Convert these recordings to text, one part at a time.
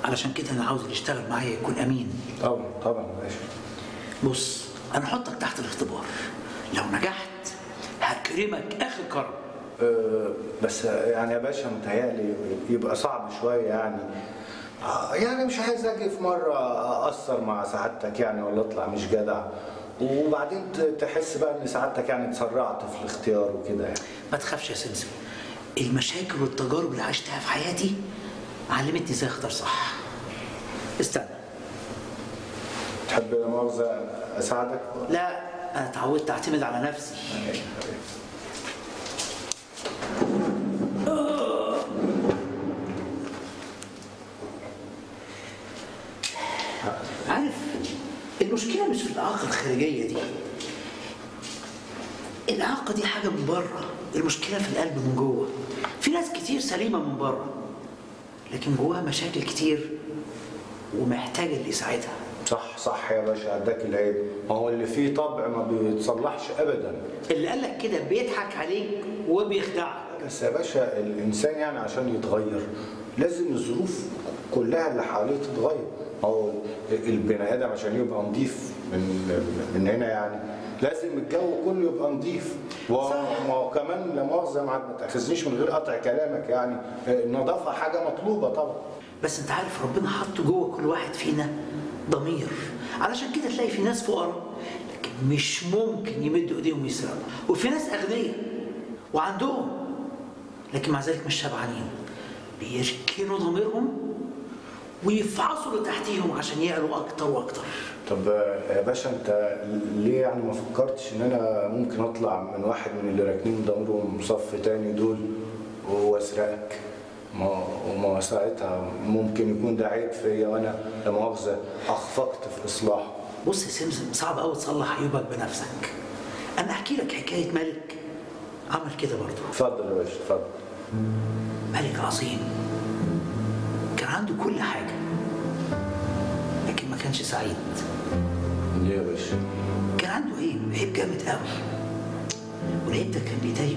علشان كده انا عاوز اللي يشتغل معايا يكون امين طبعا طبعا يا باشا بص انا هحطك تحت الاختبار لو نجحت هكرمك اخر كرم أه بس يعني يا باشا متهيألي يبقى صعب شوية يعني آه، يعني مش عايز اجي في مرة اقصر مع سعادتك يعني ولا اطلع مش جدع وبعدين ت- تحس بقى ان سعادتك يعني اتسرعت في الاختيار وكده يعني ما تخافش يا سمسم المشاكل والتجارب اللي عشتها في حياتي علمتني ازاي اختار صح استنى تحب لا مؤاخذة اساعدك؟ لا انا اتعودت اعتمد على نفسي عارف المشكلة مش في الإعاقة الخارجية دي الإعاقة دي حاجة من بره المشكلة في القلب من جوه في ناس كتير سليمة من بره لكن جواها مشاكل كتير ومحتاجة اللي يساعدها صح صح يا باشا اداك العيب ما هو اللي فيه طبع ما بيتصلحش ابدا اللي قالك كده بيضحك عليك وبيخدعك بس يا باشا الانسان يعني عشان يتغير لازم الظروف كلها اللي حواليه تتغير هو البني ادم عشان يبقى نظيف من من هنا يعني لازم الجو كله يبقى نظيف وكمان لا مؤاخذه ما ما تاخذنيش من غير قطع كلامك يعني النظافه حاجه مطلوبه طبعا بس انت عارف ربنا حط جوه كل واحد فينا ضمير علشان كده تلاقي في ناس فقراء لكن مش ممكن يمدوا ايديهم يسرقوا وفي ناس اغنياء وعندهم لكن مع ذلك مش شبعانين بيركنوا ضميرهم ويفعصوا اللي تحتيهم عشان يعلوا اكتر واكتر طب يا باشا انت ليه يعني ما فكرتش ان انا ممكن اطلع من واحد من اللي راكنين ضميرهم صف تاني دول واسرقك ما وما ساعتها ممكن يكون ده عيب فيا وانا لا مؤاخذه اخفقت في اصلاحه بص يا سمسم صعب قوي تصلح عيوبك بنفسك انا احكي لك حكايه ملك عمل كده برضه اتفضل يا باشا اتفضل ملك عظيم كان عنده كل حاجة لكن ما كانش سعيد ليه يا باشا كان عنده عيب عيب جامد قوي والعيب ده كان بيضايقه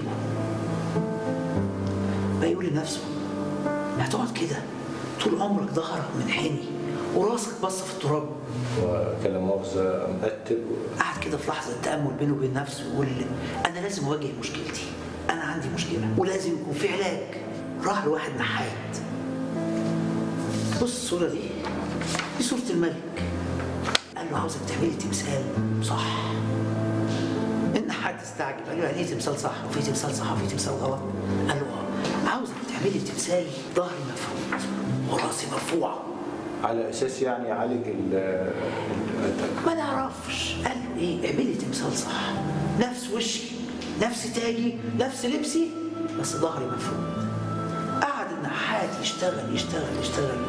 بقى يقول لنفسه هتقعد كده طول عمرك ظهرك منحني وراسك باصه في التراب وكان لا مؤاخذه مرتب قعد كده في لحظه تامل بينه وبين نفسه ويقول انا لازم اواجه مشكلتي انا عندي مشكله ولازم يكون في علاج راح لواحد نحات بص الصوره دي دي صوره الملك قال له عاوزك تعملي تمثال صح النحات استعجب قال له يعني ايه تمثال صح وفي تمثال صح وفي تمثال غلط قال له اه عاوزك تعملي تمثال ظهري مفروض وراسي مرفوعه على اساس يعني يعالج ال ال- ما نعرفش قال له ايه اعملي تمثال صح نفس وشي نفس تاجي نفس لبسي بس ظهري مفروض قعد النحات يشتغل يشتغل يشتغل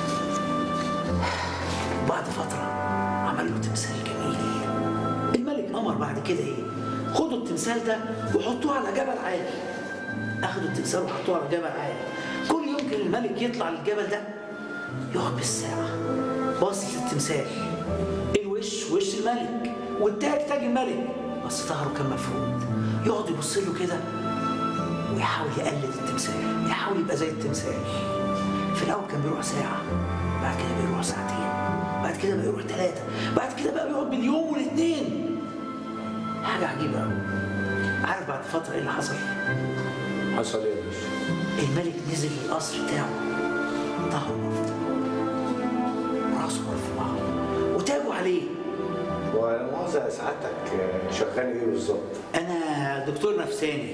بعد فترة عمل له تمثال جميل الملك أمر بعد كده إيه خدوا التمثال ده وحطوه على جبل عالي أخدوا التمثال وحطوه على جبل عالي كل يوم كان الملك يطلع للجبل ده يقعد بالساعة باصص للتمثال الوش وش الملك والتاج تاج الملك بس ظهره كان مفروض يقعد يبص له كده ويحاول يقلد التمثال يحاول يبقى زي التمثال في الاول كان بيروح ساعه بعد كده بيروح ساعتين بعد كده بقى يروح ثلاثه بعد كده بقى بيقعد باليوم والاثنين حاجه عجيبه قوي عارف بعد فتره ايه اللي حصل حصل ايه يا باشا الملك نزل القصر بتاعه ظهره مرفوع راسه مرفوع وتاجه عليه ولا مؤاخذه سعادتك شغال ايه بالظبط أنا دكتور نفساني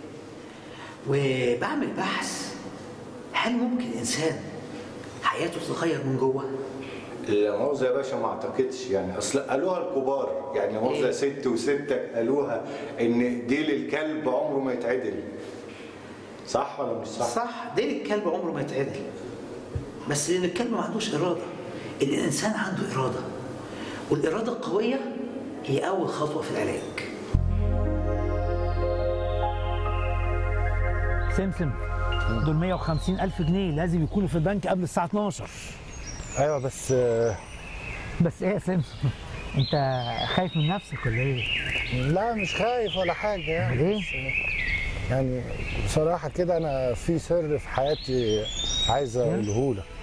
وبعمل بحث هل ممكن الإنسان حياته تتغير من جوه؟ لا مؤاخذة يا باشا ما اعتقدش يعني اصل قالوها الكبار يعني لا مؤاخذة إيه؟ ست وستك قالوها ان ديل الكلب عمره ما يتعدل صح ولا مش صح؟ صح ديل الكلب عمره ما يتعدل بس لأن الكلب ما عندوش إرادة الإنسان عنده إرادة والإرادة القوية هي أول خطوة في العلاج سمسم دول 150 ألف جنيه لازم يكونوا في البنك قبل الساعة 12 ايوه بس آه، بس إيه يا سمسم أنت خايف من نفسك ولا إيه؟ لا مش خايف ولا حاجه يعني أمال إيه؟ بس، يعني بصراحه كده انا في سر في حياتي عايز اقوله لك